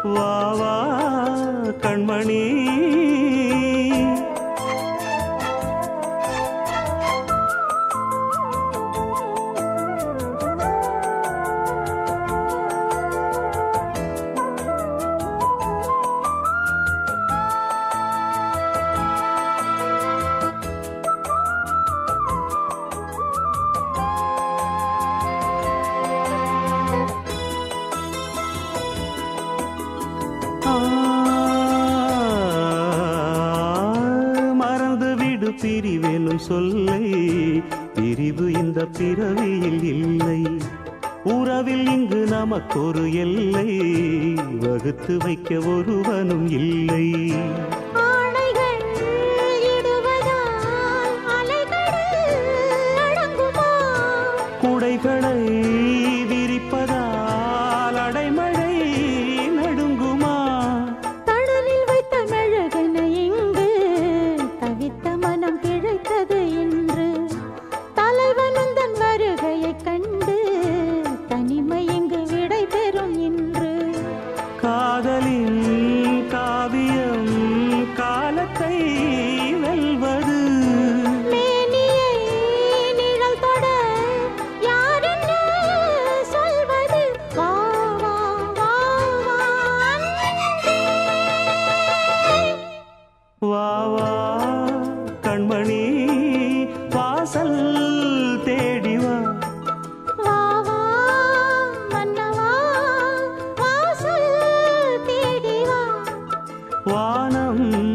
வா வா கண்மணி ஆ, மறந்து விடு பிரிவெனும் சொல்லை பிரிவு இந்த பிறவியில் இல்லை உறவில் இங்கு நமக்கொரு எல்லை வகுத்து வைக்க ஒருவனும் இல்லை ஆணைகள் இடுவதால் அலைகடல் அடங்குமா குடைகளை விரிப்பதால் அடைமழை நடுங்குமா கடலில் வைத்த மெழுகென இங்கு தவித்த மனம் பிழைத்தது என்று தலைவனும் தன் வருகையைக் கண்டு தனிமை இங்கு விடை பெறும் இன்று காதலின் காவியம் காலத்தை வெல்வது மேனியை நிழல் தொட யார் என்ன சொல்வது வா வா வா வா அன்பே. வா வா கண்மணி வாசல் தேடி வா வா வா மன்னவா வாசல் தேடி வா வானம்